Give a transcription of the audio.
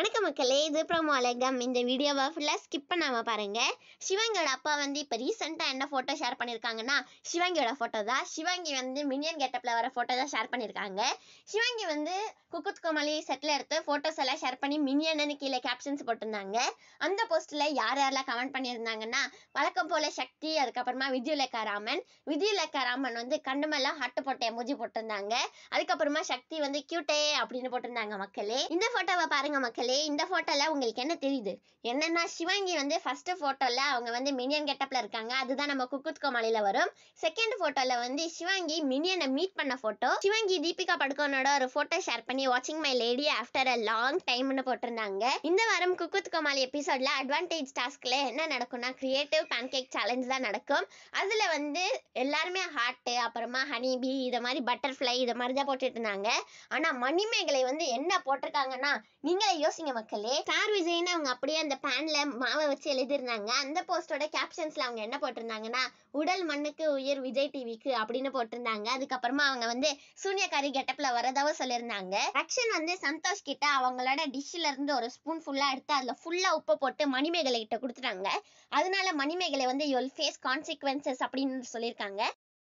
வணக்கம் மக்களே இது ப்ரோமோ அழகம் இந்த வீடியோவை ஃபுல்லாக ஸ்கிப் பண்ணாமல் பாருங்க சிவாங்கியோட அப்பா வந்து இப்போ ரீசெண்டாக என்ன ஃபோட்டோ ஷேர் பண்ணியிருக்காங்கன்னா சிவாங்கியோட ஃபோட்டோ தான் சிவாங்கி வந்து மினியன் கெட்டப்பில் வர ஃபோட்டோ தான் ஷேர் பண்ணியிருக்காங்க சிவாங்கி வந்து குக்குத் கோமாளி செட்டில் எடுத்து ஃபோட்டோஸ் எல்லாம் ஷேர் பண்ணி மினியன்னு கீழே கேப்ஷன்ஸ் போட்டிருந்தாங்க அந்த போஸ்ட்டில் யார் யாரெல்லாம் கமெண்ட் பண்ணியிருந்தாங்கன்னா வழக்கம் போல சக்தி அதுக்கப்புறமா விஜயலேகா ராமன் விஜயலேகா ராமன் வந்து கண்டுமெல்லாம் ஹட்டு போட்ட எமோஜி போட்டிருந்தாங்க அதுக்கப்புறமா சக்தி வந்து கியூட்டே அப்படின்னு போட்டிருந்தாங்க மக்களே இந்த போட்டோவை பாருங்க மக்களே இந்த போட்டோல உங்களுக்கு என்ன தெரியுது என்னன்னா சிவாங்கி வந்து ஃபர்ஸ்ட் போட்டோல அவங்க வந்து மினியன் கெட்டப்ல இருக்காங்க அதுதான் நம்ம குக்குத் கோமாளில வரும் செகண்ட் போட்டோல வந்து சிவாங்கி மினியனை மீட் பண்ண போட்டோ சிவாங்கி தீபிகா படுகோனோட ஒரு போட்டோ ஷேர் பண்ணி வாட்சிங் my lady after a long டைம்னு போட்டிருந்தாங்க இந்த வாரம் குக்குத் கோமாளி எபிசோட்ல அட்வான்டேஜ் டாஸ்க்ல என்ன நடக்கும்னா கிரியேட்டிவ் பேன்கேக் சேலஞ்ச் தான் நடக்கும் அதுல வந்து எல்லாருமே ஹார்ட் அப்புறமா ஹனி பீ இதை மாதிரி பட்டர்ஃப்ளை இதை மாதிரி தான் போட்டுட்டு இருந்தாங்க ஆனா மணிமேகலை வந்து என்ன போட்டிருக்காங்கன்னா நீங்களே யோசிங்க மக்களே ஸ்டார் விஜய்னு அவங்க அப்படியே அந்த பேன்ல மாவை வச்சு எழுதியிருந்தாங்க அந்த போஸ்டோட கேப்ஷன்ஸ்ல அவங்க என்ன போட்டிருந்தாங்கன்னா உடல் மண்ணுக்கு உயிர் விஜய் டிவிக்கு அப்படின்னு போட்டிருந்தாங்க அதுக்கப்புறமா அவங்க வந்து சூன்யக்காரி கெட்டப்ல வரதாவும் சொல்லியிருந்தாங்க ஆக்ஷன் வந்து சந்தோஷ் கிட்ட அவங்களோட டிஷ்ல இருந்து ஒரு ஸ்பூன் ஃபுல்லா எடுத்து அதுல ஃபுல்லா உப்பு போட்டு மணிமேகலை கிட்ட கொடுத்துட்டாங்க அதனால மணிமேகலை வந்து யுல் ஃபேஸ் கான்சிக்வன்சஸ் அப்படின்னு சொல்லியிருக்காங்க